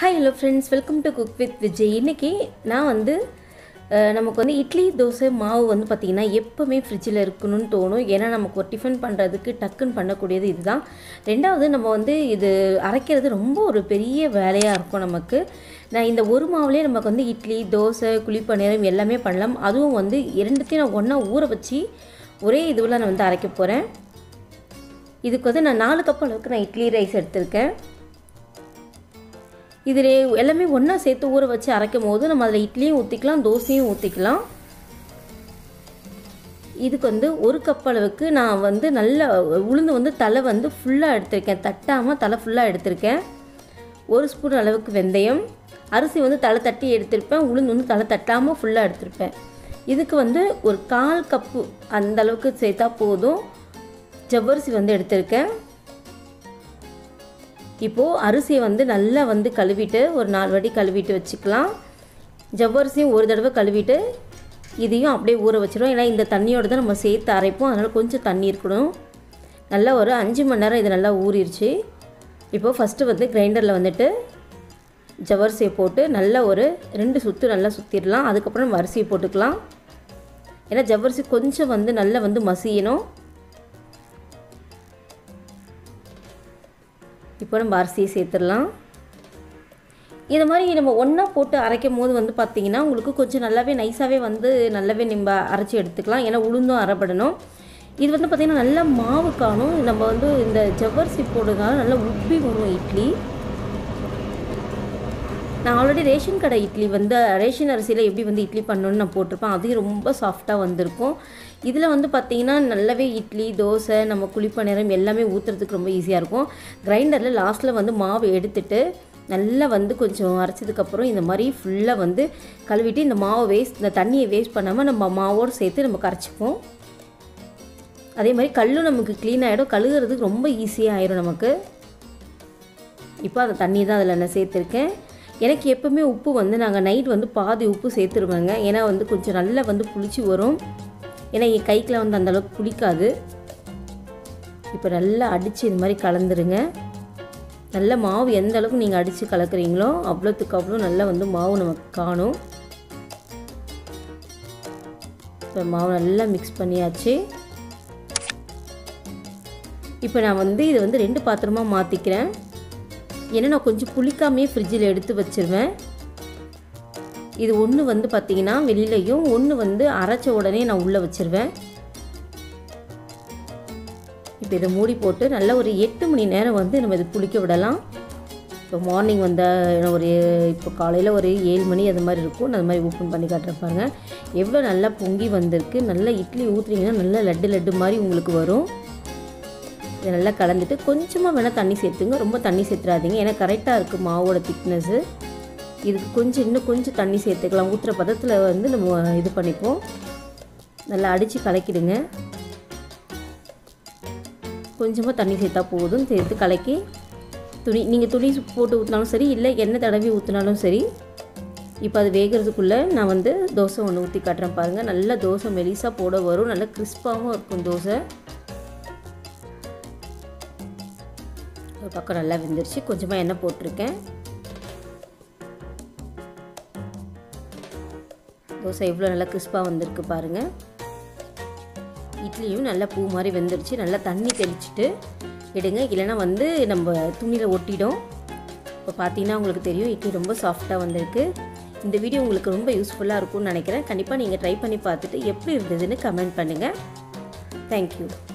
hi hello friends welcome to cook with Vijay இன்றைக்கி நான் வந்து அஹ், நமக்கு வந்து இட்லி தோசை மாவு வந்து பார்த்திங்கன்னா எப்போவுமே ஃப்ரிட்ஜில் இருக்கணும்னு தோணும் ஏன்னா நமக்கு ஒரு டிஃபன் பண்ணுறதுக்கு டக்குன்னு பண்ணக்கூடியது இதுதான் ரெண்டாவது நம்ம வந்து இது அரைக்கிறது ரொம்ப ஒரு பெரிய வேலையாக இருக்கும் நமக்கு நான் இந்த ஒரு மாவுலேயே நமக்கு வந்து இட்லி தோசை குழிப்பணியாரம் எல்லாமே பண்ணலாம் அதுவும் வந்து இரண்டுத்தையும் நான் ஒன்றா ஊற வச்சு ஒரே இதுவில் நான் வந்து அரைக்க போகிறேன் இதுக்கு வந்து நான் நாலு கப் அளவுக்கு நான் இட்லி ரைஸ் எடுத்திருக்கேன் இதில் எல்லாமே ஒன்றா சேர்த்து ஊற வச்சு அரைக்கும் போது நம்ம அதில் இட்லியும் ஊற்றிக்கலாம் தோசையும் ஊற்றிக்கலாம் இதுக்கு வந்து ஒரு கப் அளவுக்கு நான் வந்து நல்ல உளுந்து வந்து தலை வந்து ஃபுல்லாக எடுத்திருக்கேன் தட்டாமல் தலை ஃபுல்லாக எடுத்திருக்கேன் ஒரு ஸ்பூன் அளவுக்கு வெந்தயம் அரிசி வந்து தலை தட்டி எடுத்திருப்பேன் உளுந்து வந்து தலை தட்டாமல் ஃபுல்லாக எடுத்திருப்பேன் இதுக்கு வந்து ஒரு கால் கப்பு அந்த அளவுக்கு சேர்த்தா போதும் ஜவ்வரிசி வந்து எடுத்திருக்கேன் இப்போது அரிசியை வந்து நல்லா வந்து கழுவிட்டு ஒரு நாலு வாட்டி கழுவிட்டு வச்சுக்கலாம் ஜவ்வரிசியும் ஒரு தடவை கழுவிட்டு இதையும் அப்படியே ஊற வச்சிடும் ஏன்னா இந்த தண்ணியோடு தான் நம்ம சேர்த்து அரைப்போம் அதனால் கொஞ்சம் தண்ணி இருக்கணும் நல்லா ஒரு அஞ்சு மணி நேரம் இது நல்லா ஊறிடுச்சு இப்போது ஃபஸ்ட்டு வந்து கிரைண்டரில் வந்துட்டு ஜவ்வரிசியை போட்டு நல்லா ஒரு ரெண்டு சுற்று நல்லா சுற்றிடலாம் அதுக்கப்புறம் நம்ம அரிசியை போட்டுக்கலாம் ஏன்னா ஜவ்வரிசி கொஞ்சம் வந்து நல்லா வந்து மசியணும் இப்போ நம்ம அரிசியை சேர்த்துடலாம் இது மாதிரி நம்ம ஒன்றா போட்டு அரைக்கும் போது வந்து பார்த்திங்கன்னா உங்களுக்கு கொஞ்சம் நல்லாவே நைஸாகவே வந்து நல்லாவே நம்ம அரைச்சி எடுத்துக்கலாம் ஏன்னா உளுந்தும் அரைப்படணும் இது வந்து பார்த்திங்கன்னா நல்லா மாவு காணும் நம்ம வந்து இந்த ஜவ்வரிசி போடுறதுனால நல்லா உப்பி வரும் இட்லி நான் ஆல்ரெடி ரேஷன் கடை இட்லி வந்து ரேஷன் அரிசியில் எப்படி வந்து இட்லி பண்ணணும்னு நான் போட்டிருப்பேன் அதையும் ரொம்ப சாஃப்டாக வந்திருக்கும் இதில் வந்து பார்த்திங்கன்னா நல்லாவே இட்லி தோசை நம்ம குழிப்பணியாரம் எல்லாமே ஊற்றுறதுக்கு ரொம்ப ஈஸியாக இருக்கும் கிரைண்டரில் லாஸ்ட்டில் வந்து மாவு எடுத்துட்டு நல்லா வந்து கொஞ்சம் அரைச்சதுக்கப்புறம் இந்த மாதிரி ஃபுல்லாக வந்து கழுவிட்டு இந்த மாவை வேஸ்ட் இந்த தண்ணியை வேஸ்ட் பண்ணாமல் நம்ம மாவோடு சேர்த்து நம்ம கரைச்சிப்போம் அதே மாதிரி கல்லும் நமக்கு க்ளீன் ஆகிடும் கழுகுறதுக்கு ரொம்ப ஈஸியாக ஆயிடும் நமக்கு இப்போ அந்த தண்ணி தான் அதில் நான் சேர்த்துருக்கேன் எனக்கு எப்போவுமே உப்பு வந்து நாங்கள் நைட் வந்து பாதி உப்பு சேர்த்துருவேங்க ஏன்னா வந்து கொஞ்சம் நல்லா வந்து புளிச்சு வரும் ஏன்னா என் கைக்கில் வந்து அந்தளவுக்கு புளிக்காது இப்போ நல்லா அடித்து இது மாதிரி கலந்துருங்க நல்ல மாவு எந்த அளவுக்கு நீங்கள் அடித்து கலக்குறீங்களோ அவ்வளோத்துக்கு அவ்வளோ நல்லா வந்து மாவு நமக்கு காணும் இப்போ மாவு நல்லா மிக்ஸ் பண்ணியாச்சு இப்போ நான் வந்து இதை வந்து ரெண்டு பாத்திரமாக மாற்றிக்கிறேன் ஏன்னா நான் கொஞ்சம் புளிக்காமே ஃப்ரிட்ஜில் எடுத்து வச்சுருவேன் இது ஒன்று வந்து பார்த்திங்கன்னா வெளியிலையும் ஒன்று வந்து அரைச்ச உடனே நான் உள்ளே வச்சுருவேன் இப்போ இதை மூடி போட்டு நல்லா ஒரு எட்டு மணி நேரம் வந்து நம்ம இது புளிக்க விடலாம் இப்போ மார்னிங் வந்த ஒரு இப்போ காலையில் ஒரு ஏழு மணி அது மாதிரி இருக்கும் நான் அது மாதிரி ஓப்பன் பண்ணி காட்டுறப்பாங்க எவ்வளோ நல்லா பொங்கி வந்திருக்கு நல்லா இட்லி ஊற்றுனீங்கன்னா நல்லா லட்டு லட்டு மாதிரி உங்களுக்கு வரும் இதை நல்லா கலந்துட்டு கொஞ்சமாக வேணால் தண்ணி சேர்த்துங்க ரொம்ப தண்ணி சேர்த்துறாதீங்க ஏன்னா கரெக்டாக இருக்குது மாவோட திக்னஸ்ஸு இதுக்கு கொஞ்சம் இன்னும் கொஞ்சம் தண்ணி சேர்த்துக்கலாம் ஊற்றுற பதத்தில் வந்து நம்ம இது பண்ணிப்போம் நல்லா அடித்து கலக்கிடுங்க கொஞ்சமாக தண்ணி சேர்த்தா போதும் சேர்த்து கலக்கி துணி நீங்கள் துணி போட்டு ஊற்றினாலும் சரி இல்லை எண்ணெய் தடவி ஊற்றினாலும் சரி இப்போ அது வேகிறதுக்குள்ளே நான் வந்து தோசை ஒன்று ஊற்றி காட்டுறேன் பாருங்கள் நல்லா தோசை மெலிசாக போட வரும் நல்லா கிறிஸ்பாகவும் இருக்கும் தோசை ஒரு பக்கம் நல்லா வெந்துருச்சு கொஞ்சமாக எண்ணெய் போட்டிருக்கேன் தோசை எவ்வளோ நல்லா கிறிஸ்பாக வந்திருக்கு பாருங்கள் இட்லியும் நல்லா பூ மாதிரி வெந்துருச்சு நல்லா தண்ணி தெளிச்சுட்டு எடுங்க இல்லைன்னா வந்து நம்ம துணியில் ஒட்டிடும் இப்போ பார்த்தீங்கன்னா உங்களுக்கு தெரியும் இட்லி ரொம்ப சாஃப்டாக வந்திருக்கு இந்த வீடியோ உங்களுக்கு ரொம்ப யூஸ்ஃபுல்லாக இருக்கும்னு நினைக்கிறேன் கண்டிப்பாக நீங்கள் ட்ரை பண்ணி பார்த்துட்டு எப்படி இருந்ததுன்னு கமெண்ட் பண்ணுங்கள் தேங்க்யூ